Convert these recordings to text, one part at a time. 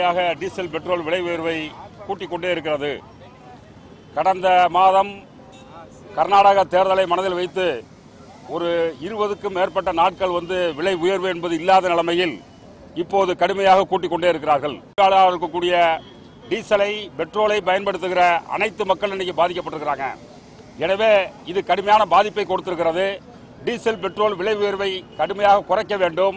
கடுமையாக diesel petrol விலை உயர்வை கூட்டிக் கொண்டே இருக்கிறது கடந்த மாதம் கர்நாடக தேர்தலை மனதில் வைத்து ஒரு இருபதுக்கும் மேற்பட்ட நாட்கள் வந்து விலை உயர்வு என்பது இல்லாத நிலைமையில் இப்போது கடுமையாக கூட்டிக் கொண்டே இருக்கிறார்கள் தொழிலாளர்கள் இருக்கக்கூடிய டீசலை பெட்ரோலை பயன்படுத்துகிற அனைத்து மக்கள் இன்னைக்கு பாதிக்கப்பட்டிருக்கிறாங்க எனவே இது கடுமையான பாதிப்பை கொடுத்திருக்கிறது டீசல் பெட்ரோல் விலை உயர்வை கடுமையாக குறைக்க வேண்டும்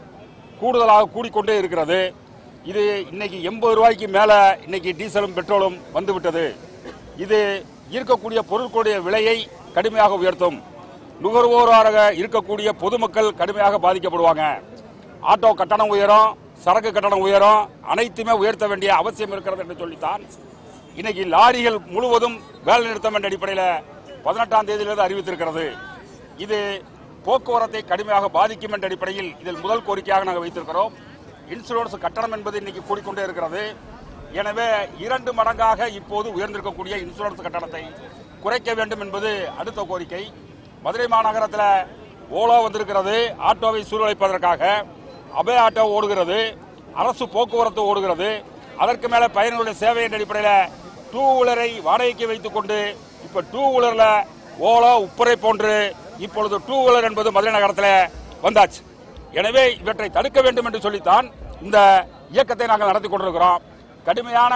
கூடுதலாக கூடிக்கொண்டே இருக்கிறது இது இன்னைக்கு எண்பது ரூபாய்க்கு மேல இன்னைக்கு டீசலும் பெட்ரோலும் வந்துவிட்டது இது இருக்கக்கூடிய பொருட்களுடைய விலையை கடுமையாக உயர்த்தும் நுகர்வோராக இருக்கக்கூடிய பொதுமக்கள் கடுமையாக பாதிக்கப்படுவாங்க ஆட்டோ கட்டணம் உயரும் சரக்கு கட்டணம் உயரும் அனைத்துமே உயர்த்த வேண்டிய அவசியம் இருக்கிறது என்று சொல்லித்தான் இன்னைக்கு லாரிகள் முழுவதும் வேலை நிறுத்தம் என்ற அடிப்படையில் பதினெட்டாம் தேதியிலிருந்து அறிவித்திருக்கிறது இது போக்குவரத்தை கடுமையாக பாதிக்கும் என்ற அடிப்படையில் இதில் முதல் கோரிக்கையாக நாங்கள் வைத்திருக்கிறோம் இன்சூரன்ஸ் கட்டணம் என்பது இன்னைக்கு கூடிக்கொண்டே இருக்கிறது எனவே இரண்டு மடங்காக இப்போது உயர்ந்திருக்கக்கூடிய இன்சூரன்ஸ் கட்டணத்தை குறைக்க வேண்டும் என்பது அடுத்த கோரிக்கை மதுரை மாநகரத்தில் ஓலோ வந்திருக்கிறது ஆட்டோவை சூழ்நிலைப்பதற்காக அபய ஆட்டோ ஓடுகிறது அரசு போக்குவரத்து ஓடுகிறது அதற்கு மேல பயணிகளுடைய சேவை என்ற அடிப்படையில் டூ வீலரை வாடகைக்கு வைத்துக் கொண்டு இப்ப டூ வீலர்ல ஓலோ உப்பரை போன்று இப்பொழுது டூ வீலர் என்பது மதுரை நகரத்தில் வந்தாச்சு எனவே இவற்றை தடுக்க வேண்டும் என்று சொல்லித்தான் இந்த இயக்கத்தை நாங்கள் நடத்தி கொண்டிருக்கிறோம் கடுமையான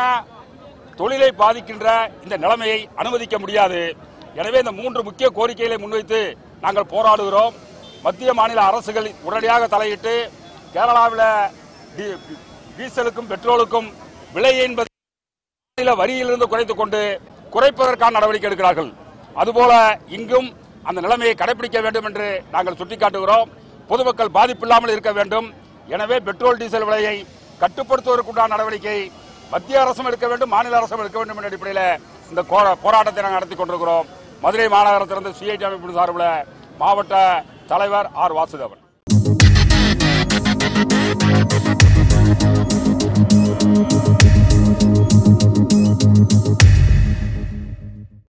தொழிலை பாதிக்கின்ற இந்த நிலைமையை அனுமதிக்க முடியாது எனவே இந்த மூன்று முக்கிய கோரிக்கைகளை முன்வைத்து நாங்கள் போராடுகிறோம் மத்திய மாநில அரசுகள் உடனடியாக தலையிட்டு கேரளாவில் டி- டீசலுக்கும் பெட்ரோலுக்கும் விலை என்பது மாநில வரியிலிருந்து குறைத்துக் கொண்டு குறைப்பதற்கான நடவடிக்கை எடுக்கிறார்கள் அதுபோல இங்கும் அந்த நிலைமையை கடைபிடிக்க வேண்டும் என்று நாங்கள் சுட்டிக்காட்டுகிறோம் பொதுமக்கள் பாதிப்பில்லாமல் இருக்க வேண்டும் எனவே பெட்ரோல் டீசல் விலையை கட்டுப்படுத்துவதற்குண்டான நடவடிக்கை மத்திய அரசும் எடுக்க வேண்டும் மாநில அரசும் எடுக்க வேண்டும் என்ற அடிப்படையில் இந்த கோ- போராட்டத்தை நாங்கள் நடத்தி கொண்டிருக்கிறோம் மதுரை மாநகரத்திலிருந்து சிஐடி அமைப்பு சார்பில் மாவட்ட தலைவர் ஆர் வாசுதேவன்